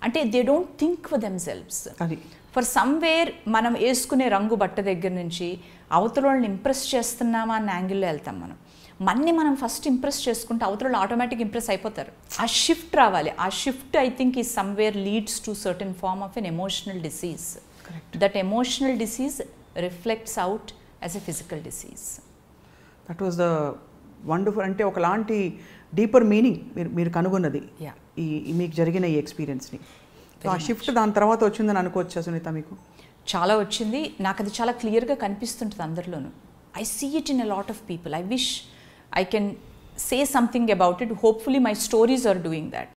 అంటే they don't think for themselves అది for somewhere మనం వేసుకునే రంగు బట్ట దగ్గర నుంచి అవతల వాళ్ళని ఇంప్రెస్ చేస్తున్నామా అన్న యాంగిల్లో వెళ్తాం మనం మన్ని మనం ఫస్ట్ ఇంప్రెస్ చేసుకుంటే అవతల వాళ్ళు ఆటోమేటిక్ ఇంప్రెస్ అయిపోతారు ఆ షిఫ్ట్ రావాలి ఆ షిఫ్ట్ ఐ థింక్ ఈ somewhere leads to certain form of an emotional disease that emotional disease reflects out as a physical disease that was the wonderful అంటే ఒకలాంటి డీపర్ మీనింగ్ మీరు మీరు కనుగొన్నది Yeah. ఈ ఈ మీకు జరిగిన ఈ ఎక్స్పీరియన్స్ని సో ఆ షిఫ్ట్ దాని తర్వాత వచ్చిందని అనుకోవచ్చా సునీత మీకు చాలా వచ్చింది నాకు అది చాలా క్లియర్గా కనిపిస్తుంటుంది అందరిలోనూ I see it in a lot of people I wish I can say something about it hopefully my stories are doing that